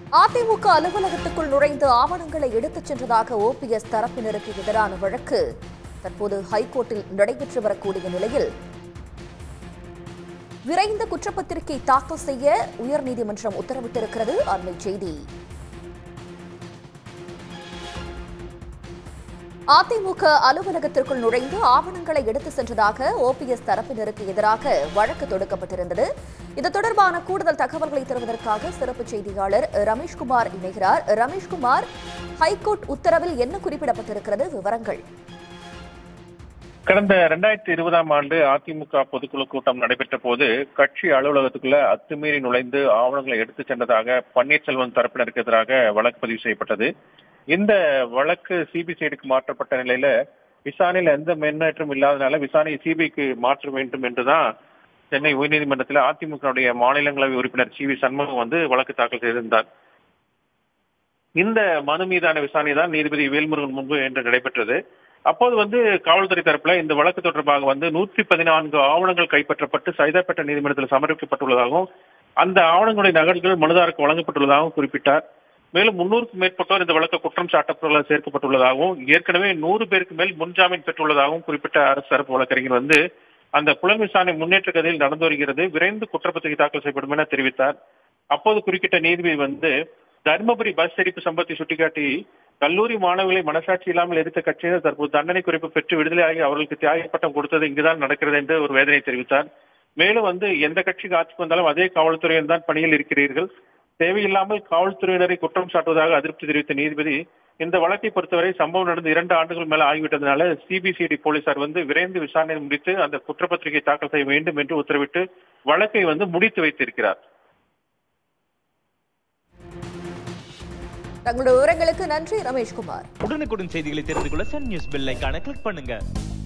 அதிமுக அலுவலகத்துக்குள் நுழைந்து ஆவணங்களை எடுத்துச் சென்றதாக ஓபிஎஸ் தரப்பினருக்கு எதிரான வழக்கு தற்போது ஹைகோர்ட்டில் நடைபெற்று வரக்கூடிய நிலையில் விரைந்த குற்றப்பத்திரிகை தாக்கல் செய்ய உயர்நீதிமன்றம் உத்தரவிட்டிருக்கிறது அண்மை செய்தி அதிமுக அலுவலகத்திற்குள் நுழைந்து ஆவணங்களை எடுத்து சென்றதாக ஓபிஎஸ் தரப்பினருக்கு எதிராக வழக்கு தொடுக்கப்பட்டிருந்தது இது தொடர்பான கூடுதல் தகவல்களை தருவதற்காக சிறப்பு செய்தியாளர் ரமேஷ்குமார் இணைகிறார் ரமேஷ்குமார் ஹைகோர்ட் உத்தரவில் என்ன குறிப்பிடப்பட்டிருக்கிறது விவரங்கள் கடந்த இரண்டாயிரத்தி இருபதாம் ஆண்டு அதிமுக பொதுக்குழு கூட்டம் நடைபெற்ற போது கட்சி அலுவலகத்துக்குள்ள அத்துமீறி நுழைந்து ஆவணங்களை எடுத்துச் சென்றதாக பன்னீர்செல்வம் தரப்பினருக்கு எதிராக வழக்கு பதிவு செய்யப்பட்டது இந்த வழக்கு சிபிசிஐடிக்கு மாற்றப்பட்ட நிலையில விசாரணையில் எந்த முன்னேற்றம் இல்லாதனால விசாரணையை சிபிஐக்கு மாற்ற வேண்டும் என்றுதான் சென்னை உயர்நீதிமன்றத்தில் அதிமுகவுடைய மாநிலங்களவை உறுப்பினர் சி வி சண்முகம் வந்து வழக்கு தாக்கல் செய்திருந்தார் இந்த மனு மீதான விசாரணை தான் நீதிபதி வேல்முருகன் முன்பு என்று நடைபெற்றது அப்போது வந்து காவல்துறை தரப்புல இந்த வழக்கு தொடர்பாக வந்து நூற்றி பதினான்கு ஆவணங்கள் கைப்பற்றப்பட்டு சைதாப்பேட்டை நீதிமன்றத்தில் சமர்ப்பிக்கப்பட்டுள்ளதாகவும் அந்த ஆவணங்களுடைய நகல்கள் மனுதாருக்கு வழங்கப்பட்டுள்ளதாகவும் குறிப்பிட்டார் மேலும் முன்னூறுக்கும் மேற்பட்டோர் இந்த வழக்கு குற்றம் சாட்டப்பட்டுள்ள சேர்க்கப்பட்டுள்ளதாகவும் ஏற்கனவே நூறு பேருக்கு மேல் முன்ஜாமீன் பெற்றுள்ளதாகவும் குறிப்பிட்ட அரசு தரப்பு வழக்கறிஞர் வந்து அந்த புலன் விசாரணை முன்னேற்ற கதையில் நடந்து வருகிறது விரைந்து குற்றப்பத்திரிகை தாக்கல் செய்யப்படும் என தெரிவித்தார் அப்போது குறுக்கிட்ட நீதிபதி வந்து தர்மபுரி பஸ் எரிப்பு சம்பவத்தை சுட்டிக்காட்டி கல்லூரி மாணவர்களை மனசாட்சி இல்லாமல் எரித்த கட்சியினர் தற்போது தண்டனை குறிப்பு பெற்று விடுதலையாகி அவர்களுக்கு தியாக பட்டம் கொடுத்தது இங்குதான் நடக்கிறது என்று ஒரு வேதனை தெரிவித்தார் மேலும் வந்து எந்த கட்சிக்கு ஆட்சிக்கு வந்தாலும் அதே காவல்துறையில் தான் பணியில் இருக்கிறீர்கள் தேவையில்லாமல் காவல்துறையினரை குற்றம் சாட்டுவதாக அதிருப்தி தெரிவித்த நீதிபதி இந்த வழக்கை பொறுத்தவரை சம்பவம் நடந்து இரண்டு ஆண்டுகள் மேல ஆகிவிட்டதுனால சிபிசிஐடி போலீசார் வந்து விரைந்து விசாரணை முடித்து அந்த குற்றப்பத்திரிகை தாக்கல் செய்ய வேண்டும் என்று உத்தரவிட்டு வழக்கை வந்து முடித்து வைத்திருக்கிறார் தங்களுடைய விவரங்களுக்கு நன்றி ரமேஷ்குமார் உடனுக்குடன் செய்திகளை தெரிந்து கொள்ள சன் நியூஸ் பெல் ஐகானை கிளிக் பண்ணுங்க